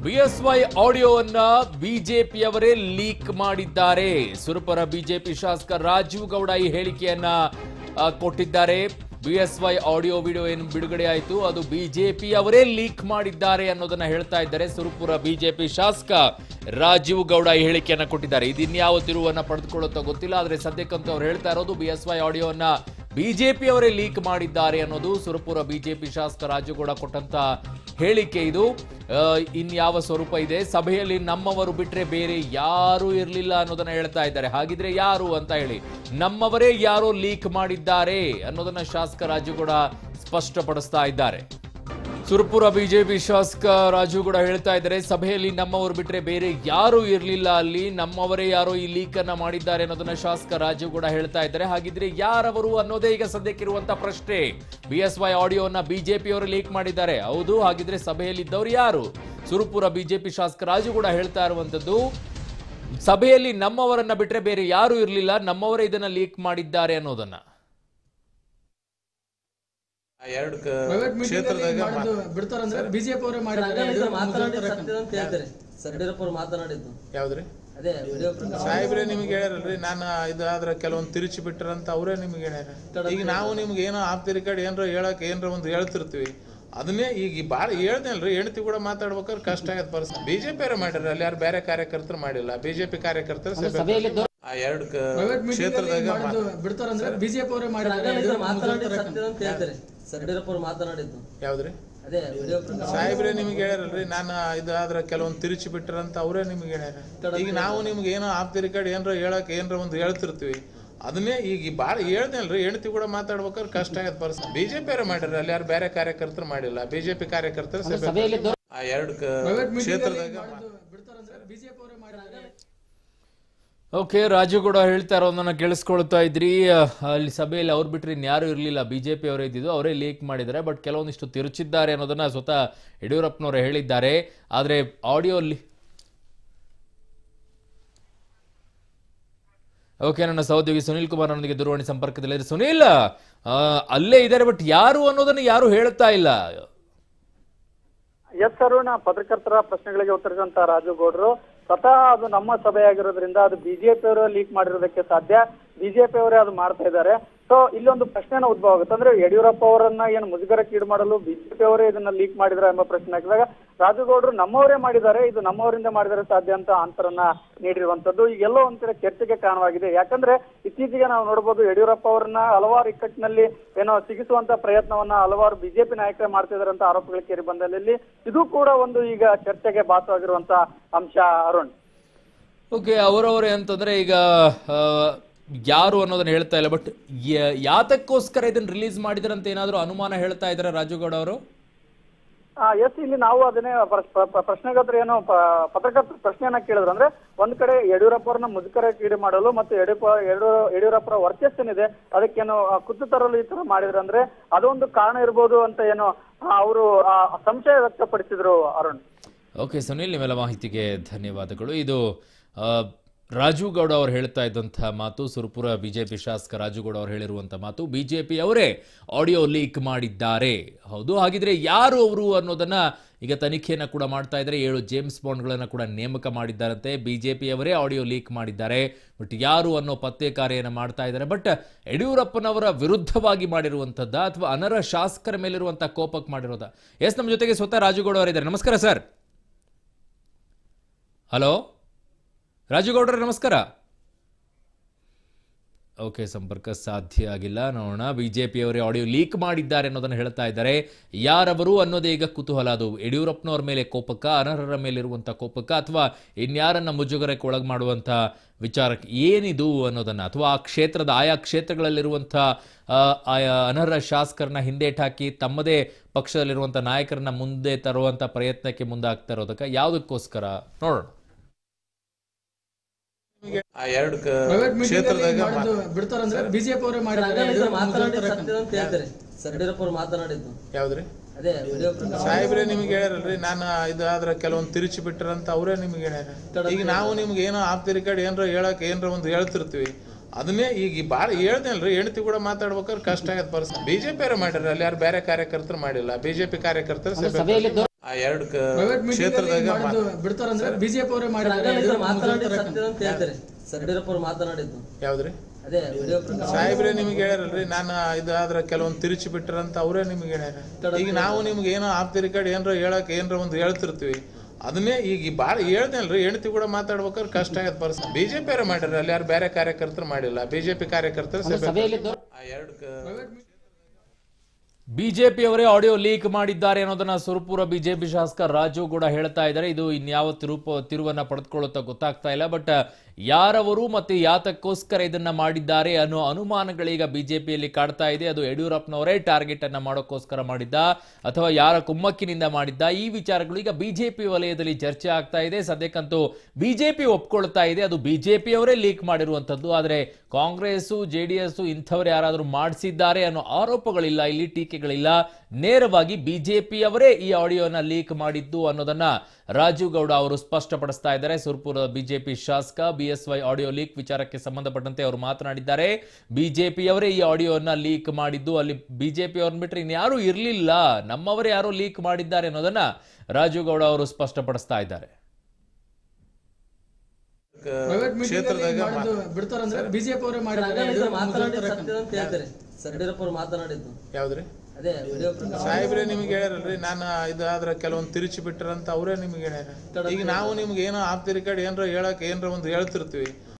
BSY ಆಡಿಯೋವನ್ನ ಬಿಜೆಪಿಯವರೇ leak ಮಾಡಿದ್ದಾರೆ Surapura BJP ಶಾಸಕ ರಾಜೀವ್ ಗೌಡ ಈ ಹೇಳಿಕೆಯನ್ನ ಆ, ಕೊಟ್ಟಿದ್ದಾರೆ ಬಿಎಸ್ವೈ ಆಡಿಯೋ ವಿಡಿಯೋ ಏನು ಬಿಡುಗಡೆ ಆಯಿತು ಅದು ಬಿಜೆಪಿ ಅವರೇ ಲೀಕ್ ಮಾಡಿದ್ದಾರೆ ಅನ್ನೋದನ್ನ ಹೇಳ್ತಾ ಇದ್ದಾರೆ ಸುರಪುರ ಬಿಜೆಪಿ ಶಾಸಕ ರಾಜೀವ್ ಗೌಡ ಈ ಹೇಳಿಕೆಯನ್ನ ಕೊಟ್ಟಿದ್ದಾರೆ ಇದಿನ್ಯಾವ ತಿರುವನ್ನ ಪಡೆದುಕೊಳ್ಳುತ್ತೋ ಗೊತ್ತಿಲ್ಲ ಆದ್ರೆ ಸದ್ಯಕ್ಕಂತೂ ಅವ್ರು ಹೇಳ್ತಾ ಇರೋದು ಬಿಎಸ್ವೈ ಆಡಿಯೋವನ್ನ ಬಿಜೆಪಿ ಅವರೇ ಲೀಕ್ ಮಾಡಿದ್ದಾರೆ ಅನ್ನೋದು ಸುರಪುರ ಬಿಜೆಪಿ ಶಾಸಕ ರಾಜುಗೌಡ ಕೊಟ್ಟಂತ ಹೇಳಿಕೆ ಇದು ಆ, ಇನ್ಯಾವ ಸ್ವರೂಪ ಇದೆ ಸಭೆಯಲ್ಲಿ ನಮ್ಮವರು ಬಿಟ್ರೆ ಬೇರೆ ಯಾರೂ ಇರಲಿಲ್ಲ ಅನ್ನೋದನ್ನ ಹೇಳ್ತಾ ಇದ್ದಾರೆ ಹಾಗಿದ್ರೆ ಯಾರು ಅಂತ ಹೇಳಿ ನಮ್ಮವರೇ ಯಾರೋ ಲೀಕ್ ಮಾಡಿದ್ದಾರೆ ಅನ್ನೋದನ್ನ ಶಾಸಕ ರಾಜುಗೌಡ ಸ್ಪಷ್ಟಪಡಿಸ್ತಾ ಇದ್ದಾರೆ ಸುರಪುರ ಬಿಜೆಪಿ ಶಾಸಕ ರಾಜು ಕೂಡ ಹೇಳ್ತಾ ಇದ್ದಾರೆ ಸಭೆಯಲ್ಲಿ ನಮ್ಮವರು ಬಿಟ್ರೆ ಬೇರೆ ಯಾರೂ ಇರಲಿಲ್ಲ ಅಲ್ಲಿ ನಮ್ಮವರೇ ಯಾರೋ ಈ ಲೀಕ್ ಅನ್ನ ಮಾಡಿದ್ದಾರೆ ಅನ್ನೋದನ್ನ ಶಾಸಕ ರಾಜು ಕೂಡ ಹೇಳ್ತಾ ಇದ್ದಾರೆ ಹಾಗಿದ್ರೆ ಯಾರವರು ಅನ್ನೋದೇ ಈಗ ಸದ್ಯಕ್ಕಿರುವಂತ ಪ್ರಶ್ನೆ ಬಿ ಎಸ್ ವೈ ಆಡಿಯೋನ ಬಿಜೆಪಿ ಅವರು ಲೀಕ್ ಮಾಡಿದ್ದಾರೆ ಹೌದು ಹಾಗಿದ್ರೆ ಸಭೆಯಲ್ಲಿ ಇದ್ದವರು ಯಾರು ಸುರಪುರ ಬಿಜೆಪಿ ಶಾಸಕ ರಾಜು ಕೂಡ ಹೇಳ್ತಾ ಇರುವಂತದ್ದು ಸಭೆಯಲ್ಲಿ ನಮ್ಮವರನ್ನ ಬಿಟ್ರೆ ಬೇರೆ ಯಾರೂ ಇರಲಿಲ್ಲ ನಮ್ಮವರೇ ಇದನ್ನ ಲೀಕ್ ಮಾಡಿದ್ದಾರೆ ಅನ್ನೋದನ್ನ ಆ ಎರಡು ಕ- ಪ್ರೈವೇಟ್ ಮೀಟಿಂಗ್ ಕ್ಷೇತ್ರದಾಗ ಮಾಡೋದು ಬಿಡ್ತಾರಂದ್ರೆ ಬಿಜೆಪಿ ಅವರೇ ಮಾಡಿದ್ದಾರೆ ಯಡಿಯೂರಪ್ಪ ಮಾತನಾಡಿದ್ದು ಸತ್ಯ ಅಂತ ಹೇಳ್ತಾರೆ ಸರ್ ಯಡಿಯೂರಪ್ಪ ಅವ್ರು ಮಾತನಾಡಿದ್ದು ಯಾವ್ದ್ರಿ ಅದೇ ವಿಡಿಯೋ ಪ್ರಕಾರ ಸಾಹೇಬ್ರೆ ನಿಮ್ಗೆ ಹೇಳ್ಯಾರಲ್ರಿ ನಾನು ಇದಾದ್ರ ಕೆಲವೊಂದು ತಿರುಚಿ ಬಿಟ್ರಂತ ಅವರೇ ನಿಮ್ಗೆ ಹೇಳ್ಯಾರ ಈಗ ನಾವು ನಿಮ್ಗೆ ಏನೋ ಆಪ್ತಿರಿ ಕಡೆ ಏನ್ರ ಹೇಳಕ್ ಏನ್ರ ಒಂದು ಹೇಳ್ತಿರ್ತೀವಿ ಅದನ್ನೇ ಈಗ ಭಾಳ ಹೇಳ್ದೇನಲ್ರಿ ಹೆಂಡತಿ ಕೂಡ ಮಾತಾಡ್ಬೇಕಾದ್ರೆ ಕಷ್ಟ ಆಗತ್ತೆ ಪರಿಸ್ಥಿತಿ ಬಿಜೆಪಿ ಅವರೇ ಮಾಡ್ಯಾರ ಅಲ್ಲಿ ಯಾರು ಬೇರೆ ಕಾರ್ಯಕರ್ತರು ಮಾಡಿಲ್ಲ ಬಿಜೆಪಿ ಕಾರ್ಯಕರ್ತರು ಸಭೆ- ಆ ಎರಡು ಕ- ಪ್ರೈವೇಟ್ ಮೀಟಿಂಗ್ ಕ್ಷೇತ್ರದಾಗ ಮಾಡೋದು ಬಿಡ್ತಾರಂದ್ರೆ ಬಿಜೆಪಿ ಅವರೇ ಮಾಡಿದ್ದಾರೆ ಯಡಿಯೂರಪ್ಪ ಮಾತನಾಡಿದ್ದು ಸತ್ಯ ಅಂತ ಹೇಳ್ತಾರೆ ಸರ್ ಯಡಿಯೂರಪ್ಪ ಅವ್ರು ಮಾತನಾಡಿದ್ದು ಯಾವ್ದ್ರಿ ಅದೇ ವಿಡಿಯೋ ಪ್ರಕಾರ ಸಾಹೇಬ್ರೆ ನಿಮ್ಗೆ ಹೇಳ್ಯಾರಲ್ರಿ ನಾನು ಇದಾದ್ರ ಕೆಲವೊಂದು ತಿರುಚಿ ಬಿಟ್ರಂತ ಅವರೇ ನಿಮ್ಗೆ ಹೇಳ್ಯಾರ ಈಗ ನಾವು ನಿಮ್ಗೆ ಏನೋ ಆಪ್ತಿರಿ ಕಡೆ ಏನ್ರ ಹೇಳಕ್ ಏನ್ರ ಒಂದು ಹೇಳ್ತಿರ್ತೀವಿ ಅದನ್ನೇ ಈಗ ಭಾಳ ಹೇಳ್ದೇನಲ್ರಿ ಹೆಂಡತಿ ಕೂಡ ಮಾತಾಡ್ಬೇಕಾದ್ರೆ ಕಷ್ಟ ಆಗತ್ತೆ ಪರಿಸ್ಥಿತಿ ಬಿಜೆಪಿ ಅವರೇ ಮಾಡ್ಯಾರ ಅಲ್ಲಿ ಯಾರು ಬೇರೆ ಕಾರ್ಯಕರ್ತರು ಮಾಡಿಲ್ಲ ಬಿಜೆಪಿ ಕಾರ್ಯಕರ್ತರು ಸಭೆ- ಆ ಎರಡು ಕ- ಪ್ರೈವೇಟ್ ಮೀಟಿಂಗ್ ಕ್ಷೇತ್ರದಾಗ ಮಾಡೋದು ಬಿಡ್ತಾರಂದ್ರೆ ಬಿಜೆಪಿ ಅವರೇ ಮಾಡಿದ್ದಾರೆ ಓಕೆ ರಾಜು ಕೂಡ ಹೇಳ್ತಾ ಇರೋದನ್ನ ಕೇಳಿಸ್ಕೊಳ್ತಾ ಇದ್ರಿ ಅಹ್, ಅಲ್ಲಿ ಸಭೆಯಲ್ಲಿ ಅವ್ರು ಬಿಟ್ರೆ ಇನ್ಯಾರು ಇರಲಿಲ್ಲ ಬಿಜೆಪಿ ಅವರೇ ಇದ್ದಿದ್ದು ಅವರೇ ಲೀಕ್ ಮಾಡಿದ್ದಾರೆ ಬಟ್ ಕೆಲವೊಂದಿಷ್ಟು ತಿರುಚಿದ್ದಾರೆ ಅನ್ನೋದನ್ನ ಸ್ವತಃ ಯಡಿಯೂರಪ್ಪನವರು ಹೇಳಿದ್ದಾರೆ ಆದರೆ ಆಡಿಯೋ ಓಕೆ ನನ್ನ ಸಹೋದ್ಯೋಗಿ ಸುನೀಲ್ ಕುಮಾರ್ ನನ್ನೊಂದಿಗೆ ದೂರವಾಣಿ ಸಂಪರ್ಕದಲ್ಲಿದ್ದಾರೆ ಸುನೀಲ್ ಆ, ಅಲ್ಲೇ ಇದ್ದಾರೆ ಬಟ್ ಯಾರು ಅನ್ನೋದನ್ನ ಯಾರು ಹೇಳ್ತಾ ಇಲ್ಲ ಎಸ್ ಅರುಣ ಪತ್ರಕರ್ತರ ಪ್ರಶ್ನೆಗಳಿಗೆ ಉತ್ತರಿಸಿದಂತ ರಾಜು ಗೌಡ್ರು ಸ್ವತಃ ಅದು ನಮ್ಮ ಸಭೆಯಾಗಿರೋದ್ರಿಂದ ಅದು ಬಿಜೆಪಿ ಅವರು ಲೀಕ್ ಮಾಡಿರೋದಕ್ಕೆ ಸಾಧ್ಯ ಬಿಜೆಪಿ ಅವರೇ ಅದು ಮಾಡ್ತಾ ಇದ್ದಾರೆ ಸೊ ಇಲ್ಲೊಂದು ಪ್ರಶ್ನೆನ ಉದ್ಭವ ಆಗುತ್ತೆ ಅಂದ್ರೆ ಯಡಿಯೂರಪ್ಪ ಅವರನ್ನ ಏನು ಮುಜುಗರಕ್ಕೀಡು ಮಾಡಲು ಬಿಜೆಪಿ ಅವರೇ ಇದನ್ನ ಲೀಕ್ ಮಾಡಿದ್ರ ಎಂಬ ಪ್ರಶ್ನೆ ಹಾಕಿದಾಗ ರಾಜುಗೌಡರು ನಮ್ಮವರೇ ಮಾಡಿದ್ದಾರೆ ಇದು ನಮ್ಮವರಿಂದ ಮಾಡಿದರೆ ಸಾಧ್ಯ ಅಂತ ಆನ್ಸರನ್ನ ನೀಡಿರುವಂತದ್ದು ಈಗೆಲ್ಲೋ ಒಂದ್ ಕಡೆ ಚರ್ಚೆಗೆ ಕಾರಣವಾಗಿದೆ ಯಾಕಂದ್ರೆ ಇತ್ತೀಚೆಗೆ ನಾವು ನೋಡಬಹುದು ಯಡಿಯೂರಪ್ಪ ಅವರನ್ನ ಹಲವಾರು ಇಕ್ಕಟ್ಟಿನಲ್ಲಿ ಏನೋ ಸಿಗಿಸುವಂತ ಪ್ರಯತ್ನವನ್ನ ಹಲವಾರು ಬಿಜೆಪಿ ನಾಯಕರೇ ಮಾಡ್ತಿದ್ದಾರೆ ಅಂತ ಆರೋಪಗಳು ಕೇಳಿ ಬಂದಲ್ಲಿ ಇದು ಕೂಡ ಒಂದು ಈಗ ಚರ್ಚೆಗೆ ಭಾಸವಾಗಿರುವಂತ ಅಂಶ ಅರುಣ್ ಓಕೆ ಅವರವರೇ ಅಂತಂದ್ರೆ ಈಗ ಆ, ಯಾರು ಅನ್ನೋದನ್ನ ಹೇಳ್ತಾ ಇಲ್ಲ ಬಟ್ ಯಾತಕ್ಕೋಸ್ಕರ ಇದನ್ನ ರಿಲೀಸ್ ಮಾಡಿದ್ರಂತ ಏನಾದರೂ ಅನುಮಾನ ಹೇಳ್ತಾ ಇದ್ದಾರೆ ರಾಜುಗೌಡ ಅವರು ಎಸ್ ಇಲ್ಲಿ ನಾವು ಅದನ್ನೇ ಪ್ರ- ಪ್ರ- ಪ್ರ- ಪ್ರಶ್ನೆಗೋತ್ರ ಏನು ಪ- ಪತ್ರಕರ್ತರ ಪ್ರಶ್ನೆಯನ್ನ ಕೇಳಿದ್ರು ಅಂದ್ರೆ ಒಂದ್ ಕಡೆ ಯಡಿಯೂರಪ್ಪ ಅವ್ರನ್ನ ಮುಜುಗರಕ್ಕೀಡು ಮಾಡಲು ಮತ್ತು ಯಡಿಯೂರಪ್ಪ ಯಡಿಯೂರ- ಯಡಿಯೂರಪ್ಪರ ವರ್ಚಸ್ಸೇನಿದೆ ಅದಕ್ಕೇನು ಆ, ಕುತ್ತು ತರಲು ಈ ತರ ಮಾಡಿದ್ರು ಅಂದ್ರೆ ಅದೊಂದು ಕಾರಣ ಇರ್ಬೋದು ಅಂತ ಏನು ಅವರು ಸಂಶಯ ವ್ಯಕ್ತಪಡಿಸಿದ್ರು ಅರುಣ್ ಓಕೆ ಸುನೀಲ್ ನಿಮ್ಮೆಲ್ಲ ಮಾಹಿತಿಗೆ ಧನ್ಯವಾದಗಳು ಇದು ಆ, ರಾಜು ಗೌಡ ಅವರು ಹೇಳ್ತಾ ಇದ್ದಂಥ ಮಾತು ಸುರಪುರ ಬಿಜೆಪಿ ಶಾಸಕ ರಾಜು ಗೌಡ ಅವರು ಹೇಳಿರುವಂಥ ಮಾತು ಬಿಜೆಪಿ ಅವರೇ ಆಡಿಯೋ ಲೀಕ್ ಮಾಡಿದ್ದಾರೆ ಹೌದು ಹಾಗಿದ್ರೆ ಯಾರು ಅವರು ಅನ್ನೋದನ್ನ ಈಗ ತನಿಖೆಯನ್ನು ಕೂಡ ಮಾಡ್ತಾ ಇದ್ದಾರೆ ಏಳು ಜೇಮ್ಸ್ ಬಾಂಡ್ಗಳನ್ನು ಕೂಡ ನೇಮಕ ಮಾಡಿದ್ದಾರಂತೆ ಬಿಜೆಪಿ ಅವರೇ ಆಡಿಯೋ ಲೀಕ್ ಮಾಡಿದ್ದಾರೆ ಬಟ್ ಯಾರು ಅನ್ನೋ ಪತ್ತೆ ಕಾರ್ಯನ ಮಾಡ್ತಾ ಇದ್ದಾರೆ ಬಟ್ ಯಡಿಯೂರಪ್ಪನವರ ವಿರುದ್ಧವಾಗಿ ಮಾಡಿರುವಂಥದ್ದ ಅಥವಾ ಅನರ್ಹ ಶಾಸಕರ ಮೇಲಿರುವಂಥ ಕೋಪಕ್ಕೆ ಮಾಡಿರೋದ ಎಸ್ ನಮ್ಮ ಜೊತೆಗೆ ಸ್ವತಃ ರಾಜುಗೌಡ ಅವರಿದ್ದಾರೆ ನಮಸ್ಕಾರ ಸರ್ ಹಲೋ ರಾಜುಗೌಡ್ರೆ ನಮಸ್ಕಾರ ಓಕೆ ಸಂಪರ್ಕ ಸಾಧ್ಯ ಆಗಿಲ್ಲ ನೋಡೋಣ ಬಿಜೆಪಿಯವರೇ ಆಡಿಯೋ ಲೀಕ್ ಮಾಡಿದ್ದಾರೆ ಅನ್ನೋದನ್ನು ಹೇಳ್ತಾ ಇದ್ದಾರೆ ಯಾರವರು ಅನ್ನೋದೇ ಈಗ ಕುತೂಹಲ ಅದು ಯಡಿಯೂರಪ್ಪನವ್ರ ಮೇಲೆ ಕೋಪಕ್ಕ ಅನರ್ಹರ ಮೇಲಿರುವಂಥ ಕೋಪಕ್ಕ ಅಥವಾ ಇನ್ಯಾರನ್ನ ಮುಜುಗರಕ್ಕೆ ಒಳಗೆ ಮಾಡುವಂಥ ವಿಚಾರಕ್ಕೆ ಏನಿದು ಅನ್ನೋದನ್ನು ಅಥವಾ ಆ ಕ್ಷೇತ್ರದ ಆಯಾ ಕ್ಷೇತ್ರಗಳಲ್ಲಿರುವಂಥ ಆ, ಆಯಾ ಅನರ್ಹ ಶಾಸಕರನ್ನ ಹಿಂದೇಟಾಕಿ ತಮ್ಮದೇ ಪಕ್ಷದಲ್ಲಿರುವಂಥ ನಾಯಕರನ್ನ ಮುಂದೆ ತರುವಂಥ ಪ್ರಯತ್ನಕ್ಕೆ ಮುಂದಾಗ್ತಾ ಇರೋದಕ್ಕೆ ಯಾವುದಕ್ಕೋಸ್ಕರ ನೋಡೋಣ ಆ ಎರಡು ಕ- ಪ್ರೈವೇಟ್ ಮೀಟಿಂಗ್ ಕ್ಷೇತ್ರದಾಗ ಮಾಡೋದು ಬಿಡ್ತಾರಂದ್ರೆ ಬಿಜೆಪಿ ಅವರೇ ಮಾಡಿದ್ದಾರೆ ಯಡಿಯೂರಪ್ಪ ಮಾತನಾಡಿದ್ದು ಸತ್ಯ ಅಂತ ಹೇಳ್ತಾರೆ ಸರ್ ಯಡಿಯೂರಪ್ಪ ಅವ್ರು ಮಾತನಾಡಿದ್ದು ಯಾವ್ದ್ರಿ ಅದೇ ವಿಡಿಯೋ ಪ್ರಕಾರ ಸಾಹೇಬ್ರೆ ನಿಮ್ಗೆ ಹೇಳ್ಯಾರಲ್ರಿ ನಾನು ಇದಾದ್ರ ಕೆಲವೊಂದು ತಿರುಚಿ ಬಿಟ್ರಂತ ಅವರೇ ನಿಮ್ಗೆ ಹೇಳ್ಯಾರ ಈಗ ನಾವು ನಿಮ್ಗೆ ಏನೋ ಆಪ್ತಿರಿ ಕಡೆ ಏನ್ರ ಹೇಳಕ್ ಏನ್ರ ಒಂದು ಹೇಳ್ತಿರ್ತೀವಿ ಅದನ್ನೇ ಈಗ ಭಾಳ ಹೇಳ್ದೇನಲ್ರಿ ಹೆಂಡತಿ ಕೂಡ ಮಾತಾಡ್ಬೇಕಾದ್ರೆ ಕಷ್ಟ ಆಗತ್ತೆ ಪರಿಸ್ಥಿತಿ ಬಿಜೆಪಿ ಅವರೇ ಮಾಡ್ಯಾರ ಅಲ್ಲಿ ಯಾರು ಬೇರೆ ಕಾರ್ಯಕರ್ತರು ಮಾಡಿಲ್ಲ ಬಿಜೆಪಿ ಕಾರ್ಯಕರ್ತರು ಸಭೆ- ಆ ಎರಡು ಕ- ಪ್ರೈವೇಟ್ ಮೀಟಿಂಗ್ ಕ್ಷೇತ್ರದಾಗ ಮಾಡೋದು ಬಿಡ್ತಾರಂದ್ರೆ ಬಿಜೆಪಿ ಅವರೇ ಮಾಡಿದ್ದಾರೆ ಯಡಿಯೂರಪ್ಪ ಮಾತನಾಡಿದ್ದು ಸತ್ಯ ಅಂತ ಹೇಳ್ತಾರೆ ಸರ್ ಯಡಿಯೂರಪ್ಪ ಅವ್ರು ಮಾತನಾಡಿದ್ದು ಯಾವ್ದ್ರಿ ಅದೇ ವಿಡಿಯೋ ಪ್ರಕಾಶ ಸಾಹೇಬ್ರೆ ನಿಮ್ಗೆ ಹೇಳ್ಯಾರಲ್ರಿ ನಾನು ಇದಾದ್ರ ಕೆಲವೊಂದು ತಿರುಚಿ ಬಿಟ್ರಂತ ಅವರೇ ನಿಮ್ಗೆ ಹೇಳ್ಯಾರ ಈಗ ನಾವು ನಿಮ್ಗೆ ಏನೋ ಆಪ್ತಿರಿ ಕಡೆ ಏನ್ರ ಹೇಳಕ್ ಏನ್ರ ಒಂದು ಹೇಳ್ತಿರ್ತೀವಿ ಅದನ್ನೇ ಈಗ ಈ ಭಾಳ ಹೇಳ್ದೇನಲ್ರಿ ಹೆಂಡತಿ ಕೂಡ ಮಾತಾಡ್ಬೇಕಾದ್ರೆ ಕಷ್ಟ ಆಗತ್ತೆ ಪರಿಸ್ಥಿತಿ ಬಿಜೆಪಿ ಅವರೇ ಮಾಡ್ಯಾರ ಅಲ್ಲಿ ಯಾರು ಬೇರೆ ಕಾರ್ಯಕರ್ತರು ಮಾಡಿಲ್ಲ ಬಿಜೆಪಿ ಕಾರ್ಯಕರ್ತರು ಸಭೆ ಆ ಎರಡು ಕ- ಬಿಜೆಪಿಯವರೇ ಆಡಿಯೋ ಲೀಕ್ ಮಾಡಿದ್ದಾರೆ ಅನ್ನೋದನ್ನ ಸುರಪುರ ಬಿಜೆಪಿ ಶಾಸಕ ರಾಜು ಕೂಡ ಹೇಳ್ತಾ ಇದ್ದಾರೆ ಇದು ಇನ್ಯಾವ ತಿರುಪ ತಿರುವನ್ನ ಪಡೆದುಕೊಳ್ಳುತ್ತಾ ಗೊತ್ತಾಗ್ತಾ ಇಲ್ಲ ಬಟ್ ಯಾರವರು ಮತ್ತೆ ಯಾತಕ್ಕೋಸ್ಕರ ಇದನ್ನ ಮಾಡಿದ್ದಾರೆ ಅನ್ನೋ ಅನುಮಾನಗಳೀಗ ಬಿಜೆಪಿಯಲ್ಲಿ ಕಾಡ್ತಾ ಇದೆ ಅದು ಯಡಿಯೂರಪ್ಪನವರೇ ಟಾರ್ಗೆಟ್ ಅನ್ನ ಮಾಡೋಕ್ಕೋಸ್ಕರ ಮಾಡಿದ್ದ ಅಥವಾ ಯಾರ ಕುಮ್ಮಕ್ಕಿನಿಂದ ಮಾಡಿದ್ದ ಈ ವಿಚಾರಗಳು ಈಗ ಬಿಜೆಪಿ ವಲಯದಲ್ಲಿ ಚರ್ಚೆ ಆಗ್ತಾ ಇದೆ ಸದ್ಯಕ್ಕಂತೂ ಬಿಜೆಪಿ ಒಪ್ಕೊಳ್ತಾ ಇದೆ ಅದು ಬಿಜೆಪಿಯವರೇ ಲೀಕ್ ಮಾಡಿರುವಂತದ್ದು ಆದರೆ ಕಾಂಗ್ರೆಸ್ ಜೆ ಡಿ ಎಸ್ ಇಂಥವ್ರು ಯಾರಾದರೂ ಮಾಡಿಸಿದ್ದಾರೆ ಅನ್ನೋ ಆರೋಪಗಳಿಲ್ಲ ಇಲ್ಲಿ ಟೀಕೆಗಳಿಲ್ಲ ನೇರವಾಗಿ ಬಿಜೆಪಿಯವರೇ ಈ ಆಡಿಯೋನ ಲೀಕ್ ಮಾಡಿದ್ದು ಅನ್ನೋದನ್ನ ರಾಜು ಗೌಡ ಅವರು ಸ್ಪಷ್ಟಪಡಿಸ್ತಾ ಇದ್ದಾರೆ ಸುರ್ಪುರದ ಬಿಜೆಪಿ ಶಾಸಕ ಬಿಎಸ್ವೈ ಆಡಿಯೋ ಲೀಕ್ ವಿಚಾರಕ್ಕೆ ಸಂಬಂಧಪಟ್ಟಂತೆ ಅವರು ಮಾತನಾಡಿದ್ದಾರೆ ಬಿಜೆಪಿಯವರೇ ಈ ಆಡಿಯೋನ ಲೀಕ್ ಮಾಡಿದ್ದು ಅಲ್ಲಿ ಬಿಜೆಪಿ ಅವ್ರನ್ನ ಬಿಟ್ಟರೆ ಇನ್ಯಾರೂ ಇರಲಿಲ್ಲ ನಮ್ಮವರೇ ಯಾರೋ ಲೀಕ್ ಮಾಡಿದ್ದಾರೆ ಅನ್ನೋದನ್ನ ರಾಜು ಗೌಡ ಅವರು ಸ್ಪಷ್ಟಪಡಿಸ್ತಾ ಇದ್ದಾರೆ ಕ- ಪ್ರೈವೇಟ್ ಮೀಟಿಂಗ್ ಕ್ಷೇತ್ರದಾಗ ಮಾಡೋದು ಬಿಡ್ತಾರಂದ್ರೆ ಬಿಜೆಪಿ ಅವರೇ ಮಾಡಿದ್ದಾರೆ ಯಡಿಯೂರಪ್ಪ ಮಾತನಾಡಿದ್ದು ಸತ್ಯ ಅಂತ ಹೇಳ್ತಾರೆ ಸರ್ ಯಡಿಯೂರಪ್ಪ ಅವ್ರು ಮಾತನಾಡಿದ್ದು ಯಾವ್ದ್ರಿ ಅದೇ ವಿಡಿಯೋ ಪ್ರಕಾಶ ಸಾಹೇಬ್ರೆ ನಿಮ್ಗೆ ಹೇಳ್ಯಾರಲ್ರಿ ನಾನು ಇದಾದ್ರ ಕೆಲವೊಂದು ತಿರುಚಿ ಬಿಟ್ರಂತ ಅವರೇ ನಿಮ್ಗೆ ಹೇಳ್ಯಾರ ಈಗ ನಾವು ನಿಮ್ಗೆ ಏನೋ ಆಪ್ತಿರಿ ಕಡೆ ಏನ್ರ ಹೇಳಕ್ ಏನ್ರ ಒಂದು ಹೇಳ್ತಿರ್ತೀವಿ